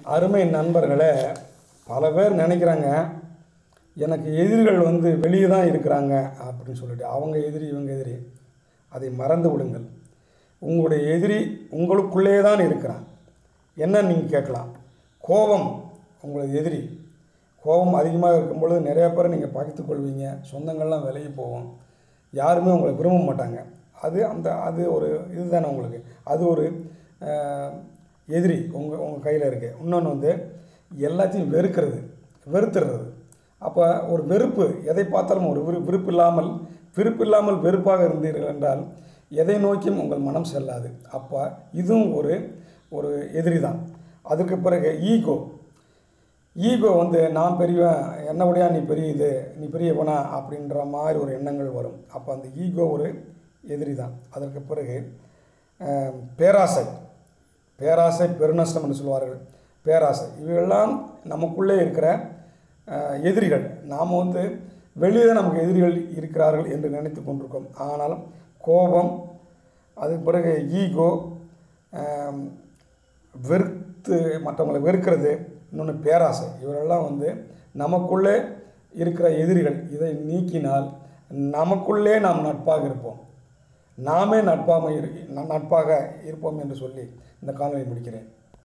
அருமை நண்பர்களே பல பேர் நினைக்கிறாங்க எனக்கு எதிரிகள் வந்து வெளியே தான் இருக்கிறாங்க அப்படின்னு சொல்லிட்டு அவங்க எதிரி இவங்க எதிரி அதை மறந்து விடுங்கள் உங்களுடைய எதிரி உங்களுக்குள்ளே தான் இருக்கிறான் என்ன நீங்கள் கேட்கலாம் கோபம் உங்களது எதிரி கோபம் அதிகமாக இருக்கும் பொழுது நிறைய பேரை நீங்கள் பகைத்துக் கொள்வீங்க சொந்தங்கள்லாம் விலகி போகும் யாருமே உங்களை விரும்ப மாட்டாங்க அது அந்த அது ஒரு இதுதானே உங்களுக்கு அது ஒரு அஹ், எதிரி உங்கள் உங்கள் கையில் இருக்குது இன்னொன்று வந்து எல்லாத்தையும் வெறுக்கிறது வெறுத்துடுறது அப்போ ஒரு வெறுப்பு எதை பார்த்தாலும் ஒரு விரு விருப்பு இல்லாமல் விருப்பு இல்லாமல் வெறுப்பாக இருந்தீர்கள் என்றால் எதை நோக்கியும் உங்கள் மனம் செல்லாது அப்போ இதுவும் ஒரு ஒரு எதிரி தான் அதுக்கு பிறகு ஈகோ ஈகோ வந்து நான் பெரியவன் என்ன விடையா நீ பெரிய இது நீ பெரியவனா அப்படின்ற மாதிரி ஒரு எண்ணங்கள் வரும் அப்போ அந்த ஈகோ ஒரு எதிரி தான் அதற்கு பிறகு அஹ், பேராசை பேராசை பெருநஷ்டம் என்று சொல்வார்கள் பேராசை இவையெல்லாம் நமக்குள்ளே இருக்கிற அஹ், எதிரிகள் நாம் வந்து வெளியே நமக்கு எதிரிகள் இருக்கிறார்கள் என்று நினைத்து கொண்டிருக்கோம் ஆனாலும் கோபம் அதுக்கு பிறகு ஈகோ வெறுத்து மற்றவங்களை வெறுக்கிறது இன்னொன்று பேராசை இவரெல்லாம் வந்து நமக்குள்ளே இருக்கிற எதிரிகள் இதை நீக்கினால் நமக்குள்ளே நாம் நட்பாக இருப்போம் நாமே நட்பாக இரு நட்பாக இருப்போம் என்று சொல்லி இந்த காணொலியை முடிக்கிறேன்